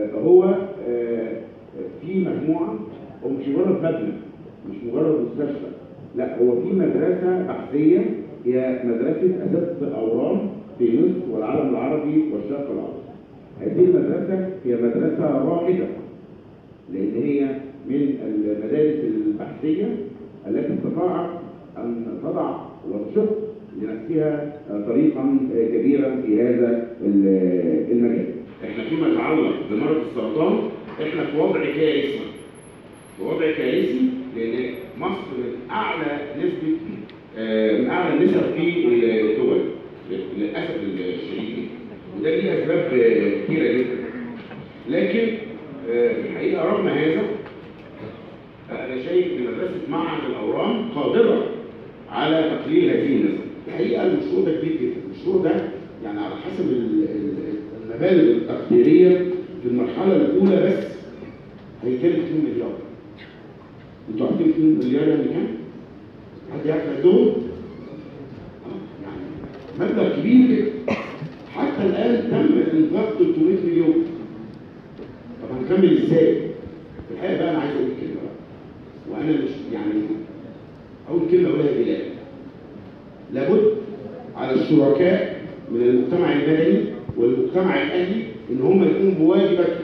آه، هو آه، في مجموعه هو مش مجرد مبنى مش مجرد مستشفى لا هو في مدرسه بحثيه هي مدرسه اساتذه الاورام في مصر والعالم العربي والشرق الاوسط هذه المدرسه هي مدرسه رائده لان هي من المدارس البحثيه التي استطاعت ان تضع وتشق لنفسها طريقا كبيرا في هذا المجال. احنا فيما يتعلق بمرض السرطان احنا في وضع كارثي. في وضع كارثي لان مصر من اعلى نسبه آه، من اعلى النسب في الدول للاسف الشديد وده ليه اسباب آه، كتيره جدا. لكن آه، في الحقيقه رغم هذا انا شايف ان مدرسه معهد الاورام قادره على تقليل هذه النسب. الحقيقه المشروع ده كبير جدا، المشروع ده يعني على حسب ال- ال- المبالغ التقديريه في المرحله الاولى بس هيكلف 2 مليار. انتوا عارفين 2 مليار يعني كام؟ حد يعرف قدهم؟ آه، يعني مبلغ كبير جدا. حتى الان تم انفاق 300 مليون. طب هنكمل ازاي؟ في الحقيقه بقى انا عايز اقول كلمه بقى. وانا مش يعني اقول كلمه اقولها بلاد لابد على الشركاء من المجتمع المدني والمجتمع الاهلي ان هم يقوموا بواجباتهم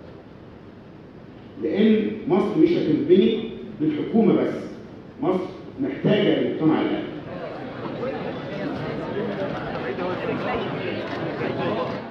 لان مصر مش هتنبني بالحكومه بس مصر محتاجه المجتمع الاهلي